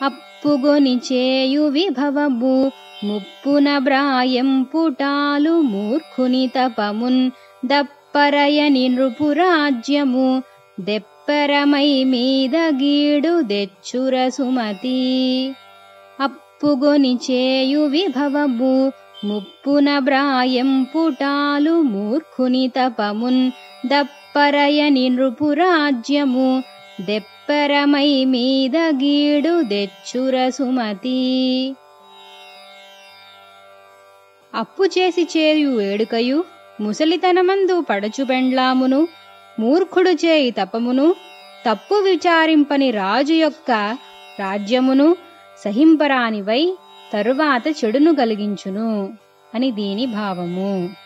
అప్పుగొని చేయు విభవము ముప్పున బ్రాయం పుటాలు మూర్ఖుని తపమున్ దప్పరయని నృపురాజ్యము దెప్పరమై మీద గీడు దెచ్చుర సుమతి అప్పుగొని చేయు విభవము ముప్పున బ్రాయం పుటాలు మూర్ఖుని తపమున్ దప్పరయని నృపురాజ్యము దెప్పరమై మీద గీడు దెచ్చుర సుమతి అప్పు చేసి చేయు వేడుకయు ముసలితనమందు పడచు పెండ్లామును మూర్ఖుడు చేయి తపమును తప్పు విచారింపని రాజు యొక్క రాజ్యమును సహింపరానివై తరువాత చెడును కలిగించును అని దీని భావము